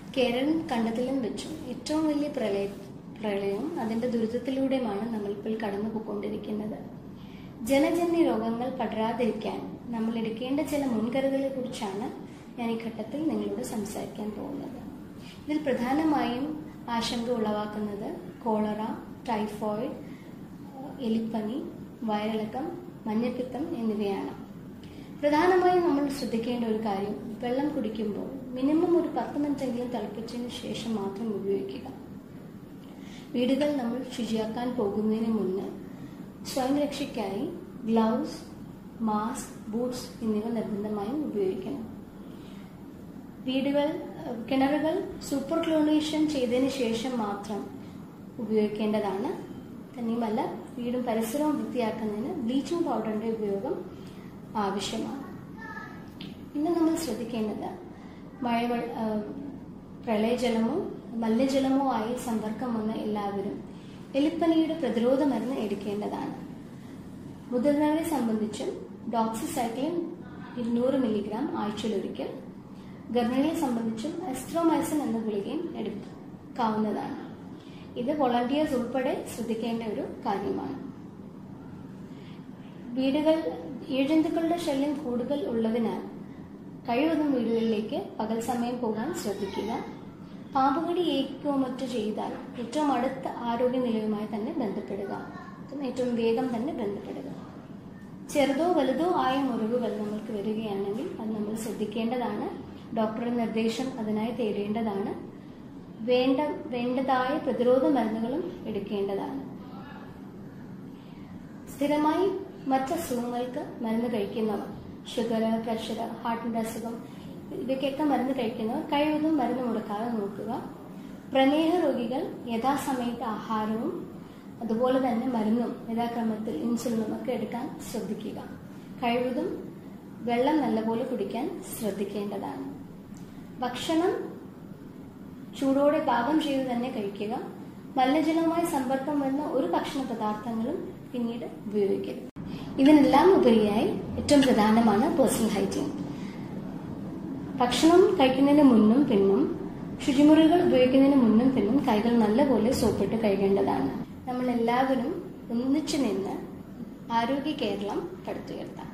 കേരളം കണ്ടതിലും വെച്ചും ഏറ്റവും വലിയ പ്രളയ പ്രളയവും അതിന്റെ ദുരിതത്തിലൂടെയുമാണ് നമ്മളിപ്പോൾ കടന്നു പോയിക്കൊണ്ടിരിക്കുന്നത് ജനജന്യ രോഗങ്ങൾ പടരാതിരിക്കാൻ നമ്മൾ എടുക്കേണ്ട ചില മുൻകരുതലുകളെ കുറിച്ചാണ് ഞാൻ ഈ ഘട്ടത്തിൽ നിങ്ങളോട് സംസാരിക്കാൻ പോകുന്നത് ഇതിൽ പ്രധാനമായും ആശങ്ക ഉളവാക്കുന്നത് കോളറ ടൈഫോയിഡ് എലിപ്പനി വയറിളക്കം മഞ്ഞപ്പിത്തം എന്നിവയാണ് പ്രധാനമായും നമ്മൾ ശ്രദ്ധിക്കേണ്ട ഒരു കാര്യം വെള്ളം കുടിക്കുമ്പോൾ മിനിമം ഒരു പത്ത് മിനിറ്റെങ്കിലും തിളപ്പിച്ചതിന് ശേഷം മാത്രം ഉപയോഗിക്കുക വീടുകൾ നമ്മൾ ശുചിയാക്കാൻ പോകുന്നതിന് മുന്ന് സ്വയം രക്ഷയ്ക്കായി ഗ്ലൗസ് മാസ്ക് ബൂട്ട്സ് എന്നിവ നിർബന്ധമായും ഉപയോഗിക്കണം വീടുകൾ ഏഹ്, കിണറുകൾ സൂപ്പർ ക്ലോണേഷൻ ചെയ്തതിന് ശേഷം മാത്രം ഉപയോഗിക്കേണ്ടതാണ് തന്നെയുമല്ല വീടും പരിസരവും വൃത്തിയാക്കുന്നതിന് ബ്ലീച്ചിങ് പൗഡറിന്റെ ഉപയോഗം ആവശ്യമാണ് പിന്നെ നമ്മൾ ശ്രദ്ധിക്കേണ്ടത് മഴവെള്ള ഏഹ്, പ്രളയജലമോ മലിനജലമോ ആയി സമ്പർക്കം വന്ന എല്ലാവരും എലിപ്പനിയുടെ പ്രതിരോധ മരുന്ന് എടുക്കേണ്ടതാണ് മുതിർന്നവരെ സംബന്ധിച്ചും ഡോക്സിസൈക്ലിൻ ഇരുന്നൂറ് മില്ലിഗ്രാം ആഴ്ചയിലൊരിക്കൽ ഗർഭിണിയെ സംബന്ധിച്ചും എസ്ട്രോമൈസിൻ എന്ന ഗുളികയും എടുക്കാവുന്നതാണ് ഇത് വോളണ്ടിയേഴ്സ് ഉൾപ്പെടെ ശ്രദ്ധിക്കേണ്ട ഒരു കാര്യമാണ് വീടുകൾ ഇഴജന്തുക്കളുടെ ശല്യം കൂടുതൽ ഉള്ളതിനാൽ കഴിവതും വീടുകളിലേക്ക് പകൽ സമയം പോകാൻ ശ്രദ്ധിക്കുക പാമ്പുകടി ഏൽക്കുകയോ മറ്റോ ചെയ്താൽ ഏറ്റവും അടുത്ത ആരോഗ്യ നിലയുമായി തന്നെ ബന്ധപ്പെടുക അതും ഏറ്റവും വേഗം തന്നെ ബന്ധപ്പെടുക ചെറുതോ വലുതോ ആയ മുറിവുകൾ നമ്മൾക്ക് വരികയാണെങ്കിൽ അത് നമ്മൾ ശ്രദ്ധിക്കേണ്ടതാണ് ഡോക്ടറുടെ നിർദ്ദേശം അതിനായി തേടേണ്ടതാണ് വേണ്ട വേണ്ടതായ പ്രതിരോധ മരുന്നുകളും എടുക്കേണ്ടതാണ് സ്ഥിരമായി മറ്റ് അസുഖങ്ങൾക്ക് മരുന്ന് കഴിക്കുന്നവർ ഷുഗർ പ്രഷർ ഹാർട്ടിന്റെ അസുഖം ഇവയ്ക്കൊക്കെ മരുന്ന് കഴിക്കുന്നവർ കഴിവതും മരുന്ന് മുടക്കാതെ നോക്കുക പ്രമേഹ രോഗികൾ യഥാസമയത്ത് ആഹാരവും അതുപോലെ തന്നെ മരുന്നും യഥാക്രമത്തിൽ ഇൻസുലിനും ഒക്കെ എടുക്കാൻ ശ്രദ്ധിക്കുക കഴിവതും വെള്ളം നല്ലപോലെ കുടിക്കാൻ ശ്രദ്ധിക്കേണ്ടതാണ് ഭക്ഷണം ചൂടോടെ പാകം ചെയ്ത് തന്നെ കഴിക്കുക മലിനജലവുമായി സമ്പർക്കം വരുന്ന ഒരു ഭക്ഷണ പദാർത്ഥങ്ങളും പിന്നീട് ഉപയോഗിക്കരുത് ഇതിനെല്ലാം ഉപരിയായി ഏറ്റവും പ്രധാനമാണ് പേഴ്സണൽ ഹൈജീൻ ഭക്ഷണം കഴിക്കുന്നതിന് മുന്നും പിന്നും ശുചിമുറികൾ ഉപയോഗിക്കുന്നതിന് മുന്നും പിന്നും കൈകൾ നല്ലപോലെ സോപ്പിട്ട് കഴുകേണ്ടതാണ് നമ്മൾ എല്ലാവരും ഒന്നിച്ചു നിന്ന് ആരോഗ്യ കേരളം പടുത്തുയർത്താം